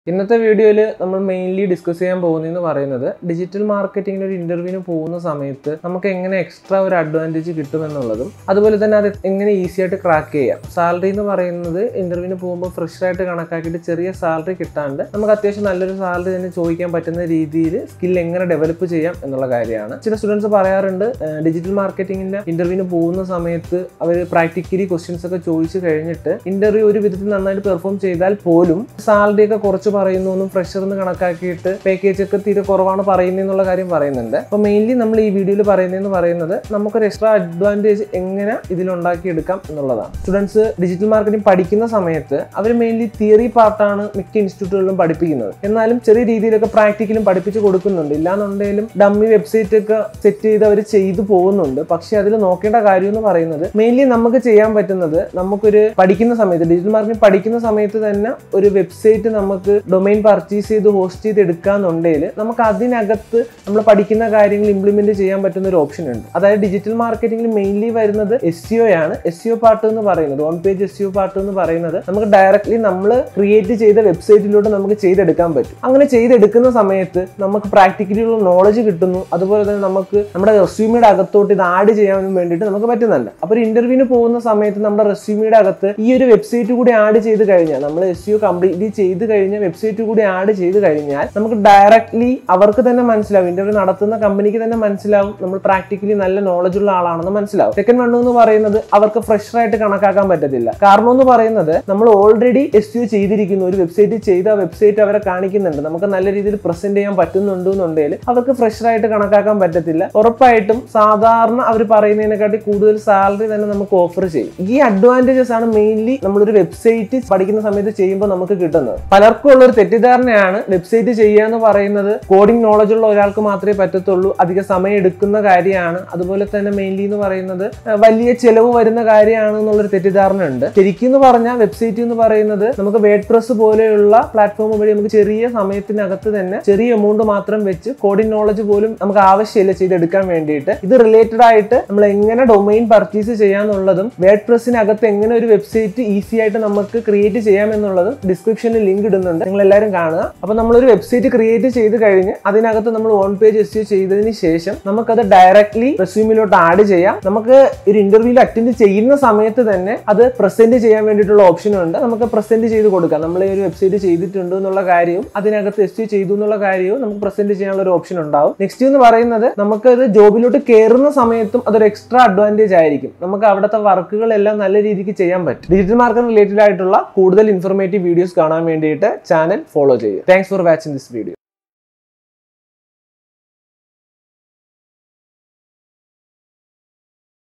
ഇന്നത്തെ വീഡിയോയിൽ നമ്മൾ മെയിൻലി ഡിസ്കസ് ചെയ്യാൻ പോകുന്നതെന്ന് പറയുന്നത് ഡിജിറ്റൽ മാർക്കറ്റിംഗിന് ഒരു ഇന്റർവ്യൂവിന് പോകുന്ന സമയത്ത് നമുക്ക് എങ്ങനെ എക്സ്ട്രാ ഒരു അഡ്വാൻറ്റേജ് കിട്ടുമെന്നുള്ളതും അതുപോലെ തന്നെ അത് എങ്ങനെ ഈസി ആയിട്ട് ക്രാക്ക് ചെയ്യാം സാലറി എന്ന് പറയുന്നത് ഇന്റർവ്യൂവിന് പോകുമ്പോൾ ഫ്രഷ് ആയിട്ട് കണക്കാക്കിയിട്ട് ചെറിയ സാലറി കിട്ടാണ്ട് നമുക്ക് അത്യാവശ്യം നല്ലൊരു സാലറി തന്നെ ചോദിക്കാൻ പറ്റുന്ന രീതിയിൽ സ്കിൽ എങ്ങനെ ഡെവലപ്പ് ചെയ്യാം എന്നുള്ള കാര്യമാണ് ചില സ്റ്റുഡൻസ് പറയാറുണ്ട് ഡിജിറ്റൽ മാർക്കറ്റിംഗിന്റെ ഇന്റർവ്യൂവിന് പോകുന്ന സമയത്ത് അവർ പ്രാക്ടിക്കലി ക്വസ്റ്റ്യൻസ് ഒക്കെ ചോദിച്ചു കഴിഞ്ഞിട്ട് ഇന്റർവ്യൂ ഒരു വിധത്തിൽ നന്നായിട്ട് പെർഫോം ചെയ്താൽ പോലും സാലറി ഒക്കെ കുറച്ച് പറയുന്നു ഒന്നും ഫ്രഷർ എന്ന് കണക്കാക്കിയിട്ട് പാക്കേജ് ഒക്കെ തീരെ കുറവാണ് പറയുന്നതെന്നുള്ള കാര്യം പറയുന്നുണ്ട് അപ്പോൾ മെയിൻലി നമ്മൾ ഈ വീഡിയോയിൽ പറയുന്നതെന്ന് പറയുന്നത് നമുക്കൊരു എക്സ്ട്രാ അഡ്വാൻറ്റേജ് എങ്ങനെ ഇതിലുണ്ടാക്കിയെടുക്കാം എന്നുള്ളതാണ് സ്റ്റുഡൻസ് ഡിജിറ്റൽ മാർക്കറ്റിംഗ് പഠിക്കുന്ന സമയത്ത് അവർ മെയിൻലി തിയറി പാർട്ടാണ് മിക്ക ഇൻസ്റ്റിറ്റ്യൂട്ടുകളിലും പഠിപ്പിക്കുന്നത് എന്നാലും ചെറിയ രീതിയിലൊക്കെ പ്രാക്ടിക്കലും പഠിപ്പിച്ച് കൊടുക്കുന്നുണ്ട് ഇല്ലാന്നുണ്ടെങ്കിലും ഡമ്മി വെബ്സൈറ്റ് ഒക്കെ സെറ്റ് ചെയ്ത് അവർ ചെയ്തു പോകുന്നുണ്ട് പക്ഷെ അതിൽ നോക്കേണ്ട കാര്യം എന്ന് പറയുന്നത് മെയിൻലി നമുക്ക് ചെയ്യാൻ പറ്റുന്നത് നമുക്കൊരു പഠിക്കുന്ന സമയത്ത് ഡിജിറ്റൽ മാർക്കറ്റിംഗ് പഠിക്കുന്ന സമയത്ത് തന്നെ ഒരു വെബ്സൈറ്റ് നമുക്ക് ഡൊമൈൻ പർച്ചേസ് ചെയ്ത് ഹോസ്റ്റ് ചെയ്ത് എടുക്കാന്നുണ്ടെങ്കിൽ നമുക്ക് അതിനകത്ത് നമ്മൾ പഠിക്കുന്ന കാര്യങ്ങൾ ഇംപ്ലിമെന്റ് ചെയ്യാൻ പറ്റുന്ന ഒരു ഓപ്ഷൻ ഉണ്ട് അതായത് ഡിജിറ്റൽ മാർക്കറ്റിംഗിൽ മെയിൻലി വരുന്നത് എസ് സിഒ ആണ് എസ് സിഒ പാർട്ട് എന്ന് പറയുന്നത് on page SEO part എന്ന് പറയുന്നത് നമുക്ക് ഡയറക്റ്റ്ലി നമ്മൾ ക്രിയേറ്റ് ചെയ്ത വെബ്സൈറ്റിലൂടെ നമുക്ക് ചെയ്തെടുക്കാൻ പറ്റും അങ്ങനെ ചെയ്തെടുക്കുന്ന സമയത്ത് നമുക്ക് പ്രാക്ടിക്കലി ഉള്ള നോളജ് കിട്ടുന്നു അതുപോലെ തന്നെ നമുക്ക് നമ്മുടെ റെസ്യൂമിയുടെ അകത്തോട്ട് ഇത് ആഡ് ചെയ്യാൻ വേണ്ടിയിട്ട് നമുക്ക് പറ്റുന്നുണ്ട് അപ്പോൾ ഒരു ഇന്റർവ്യൂവിന് പോകുന്ന സമയത്ത് നമ്മുടെ റെസ്യൂമിയുടെ അകത്ത് ഈ ഒരു വെബ്സൈറ്റ് കൂടി ആഡ് ചെയ്ത് കഴിഞ്ഞാൽ നമ്മൾ എസ് സിഒ കംപ്ലീറ്റ്ലി ചെയ്ത് കഴിഞ്ഞ വെബ്സൈറ്റ് കൂടി ആഡ് ചെയ്ത് കഴിഞ്ഞാൽ നമുക്ക് ഡയറക്ട്ലി അവർക്ക് തന്നെ മനസ്സിലാവും ഇന്റർവ്യൂ നടത്തുന്ന കമ്പനിക്ക് തന്നെ മനസ്സിലാവും നമ്മൾ പ്രാക്ടിക്കലി നല്ല നോളജ് ഉള്ള ആളാണെന്ന് മനസ്സിലാവും സെക്കൻഡ് വൺ എന്ന് പറയുന്നത് അവർക്ക് ഫ്രഷർ ആയിട്ട് കണക്കാക്കാൻ പറ്റത്തില്ല കാരണം എന്ന് പറയുന്നത് നമ്മൾ ഓൾറെഡി എസ് യു ചെയ്തിരിക്കുന്നു ഒരു വെബ്സൈറ്റ് ചെയ്ത് ആ വെബ്സൈറ്റ് അവരെ കാണിക്കുന്നുണ്ട് നമുക്ക് നല്ല രീതിയിൽ പ്രസന്റ് ചെയ്യാൻ പറ്റുന്നുണ്ട് എന്നുണ്ടെങ്കിൽ അവർക്ക് ഫ്രഷർ ആയിട്ട് കണക്കാക്കാൻ പറ്റത്തില്ല ഉറപ്പായിട്ടും സാധാരണ അവർ പറയുന്നതിനെക്കാട്ടി കൂടുതൽ സാലറി തന്നെ നമുക്ക് ഓഫർ ചെയ്യും ഈ അഡ്വാൻറ്റേജസ് ആണ് മെയിൻലി നമ്മളൊരു വെബ്സൈറ്റ് പഠിക്കുന്ന സമയത്ത് ചെയ്യുമ്പോൾ നമുക്ക് കിട്ടുന്നത് പലർക്കും ഉള്ള ഒരു തെറ്റിദ്ധാരണയാണ് വെബ്സൈറ്റ് ചെയ്യുക എന്ന് പറയുന്നത് കോഡിംഗ് നോളജ് ഉള്ള ഒരാൾക്ക് മാത്രമേ പറ്റത്തുള്ളൂ അധിക സമയം എടുക്കുന്ന കാര്യമാണ് അതുപോലെ തന്നെ മെയിൻലി എന്ന് പറയുന്നത് അഹ് വലിയ ചെലവ് വരുന്ന കാര്യമാണ് എന്നുള്ളൊരു തെറ്റിദ്ധാരണ ഉണ്ട് ശരിക്കും എന്ന് പറഞ്ഞാൽ വെബ്സൈറ്റ് എന്ന് പറയുന്നത് നമുക്ക് വേഡ് പ്രസ് പോലെയുള്ള പ്ലാറ്റ്ഫോം വഴി നമുക്ക് ചെറിയ സമയത്തിനകത്ത് തന്നെ ചെറിയ എമൗണ്ട് മാത്രം വെച്ച് കോഡിംഗ് നോളജ് പോലും നമുക്ക് ആവശ്യമില്ല ചെയ്തെടുക്കാൻ വേണ്ടിയിട്ട് ഇത് റിലേറ്റഡ് ആയിട്ട് നമ്മൾ എങ്ങനെ ഡൊമൈൻ പർച്ചേസ് ചെയ്യാന്നുള്ളതും വേഡ് പ്രസിനകത്ത് എങ്ങനെ ഒരു വെബ്സൈറ്റ് ഈസി ആയിട്ട് നമുക്ക് ക്രിയേറ്റ് ചെയ്യാമെന്നുള്ളതും ഡിസ്ക്രിപ്ഷനിൽ ലിങ്ക് ഇടുന്നുണ്ട് നിങ്ങൾ എല്ലാവരും കാണുക അപ്പോൾ നമ്മളൊരു വെബ്സൈറ്റ് ക്രിയേറ്റ് ചെയ്ത് കഴിഞ്ഞ് അതിനകത്ത് നമ്മൾ ഓൺ പേജ് എസ് ചെയ്തതിന് ശേഷം നമുക്കത് ഡയറക്ട്ലി റെസ്യൂമിലോട്ട് ആഡ് ചെയ്യാം നമുക്ക് ഒരു ഇന്റർവ്യൂവിൽ അറ്റൻഡ് ചെയ്യുന്ന സമയത്ത് തന്നെ അത് പ്രസന്റ് ചെയ്യാൻ വേണ്ടിയിട്ടുള്ള ഓപ്ഷനും ഉണ്ട് നമുക്ക് പ്രസന്റ് ചെയ്ത് കൊടുക്കാം നമ്മൾ ഈ ഒരു വെബ്സൈറ്റ് ചെയ്തിട്ടുണ്ട് എന്നുള്ള കാര്യവും അതിനകത്ത് എസ് ചെയ്തു എന്നുള്ള കാര്യവും നമുക്ക് പ്രസന്റ് ചെയ്യാനുള്ള ഒരു ഓപ്ഷൻ ഉണ്ടാവും നെക്സ്റ്റ് എന്ന് പറയുന്നത് നമുക്ക് ഇത് ജോബിലോട്ട് കയറുന്ന സമയത്തും അതൊരു എക്സ്ട്രാ അഡ്വാൻറ്റേജ് ആയിരിക്കും നമുക്ക് അവിടുത്തെ വർക്കുകളെല്ലാം നല്ല രീതിക്ക് ചെയ്യാൻ പറ്റും ഡിജിറ്റൽ മാർക്കറ്റ് റിലേറ്റഡ് ആയിട്ടുള്ള കൂടുതൽ ഇൻഫർമേറ്റീവ് വീഡിയോസ് കാണാൻ വേണ്ടിയിട്ട് ചാനൽ ഫോളോ ചെയ്യുക thanks for watching this video